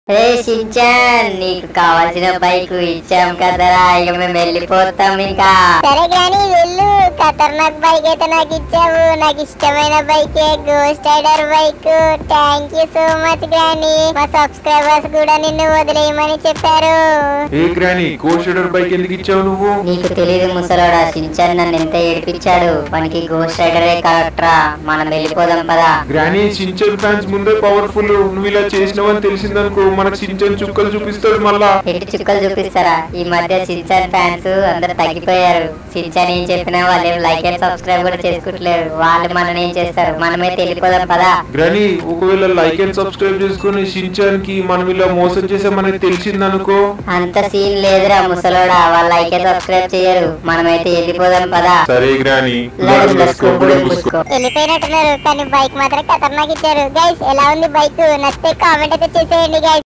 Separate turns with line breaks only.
రే Shinchan నీకు కావాల్సిన bike ఇచ్చాం కదరా ఇక మేము వెళ్ళిపోతాం ఇంకా
సరే గాని వెళ్ళు ఖతర్నాక్ బైక్ అయితే నాకు ఇచ్చావు నాకు ఇష్టమైన బైకే ghost rider bike thank you so much granny మా సబ్స్క్రైబర్స్ కూడా నిన్ను వదిలేయమని చెప్పారు
ఏ గ్రాని కోషడర్ బైక్ ఎందుకు ఇచ్చావు నువ్వు
నీకు తెలియదు ముసలోడా షించాన్ నన్ను ఎంత ఏడిపించాడు మనకి గోస్ట్ రైడరే కరెక్టరా మనం వెళ్ళిపోదాం పదా
గ్రాని సించన్ ఫ్యాన్స్ ముందే పవర్ఫుల్ నువ్వు ఇలా చేసినావని తెలిసిందనుకో మనకు సించన్ చుక్కలు చూపిస్తాడు మళ్ళా
ఎట్టి చుక్కలు చూపిస్తారా ఈ మధ్య షించాన్ ఫ్యాన్స్ అందరు తగ్గిపోయారు షించాన్ ఏం చెప్పినా వాళ్ళు ఏం లైక్ అండ్ సబ్స్క్రైబ్ కూడా చేసుకుంటలేరు వాళ్ళు మనం ఏం చేస్తారు మనమైతే వెళ్ళిపోదాం పదా
గ్రాని ఒకవేళ లైక్ అండ్ సబ్స్క్రైబ్ చేసుకుని సించాన్ కి మనం ఇలా మోసం చేసే మనకి తెలిసిందనుకో
అంత సీన్ లేదురా ముసలోడా వాళ్ళు లైక్ అండ్ సబ్స్క్రైబ్ చేయరు మనమైతే వెళ్ళిపోదాం పదా
సరే గ్రాని
లడ్డు లస్కో, బుడుం బుస్కో.
వెళ్ళిపోయినట్టున్నారు కానీ బైక్ మాత్రం ఖతర్నాక్ ఇచ్చారు గైస్ ఎలా ఉంది బైక్ నచ్చితే కామెంట్ అయితే చేసేయండి గైస్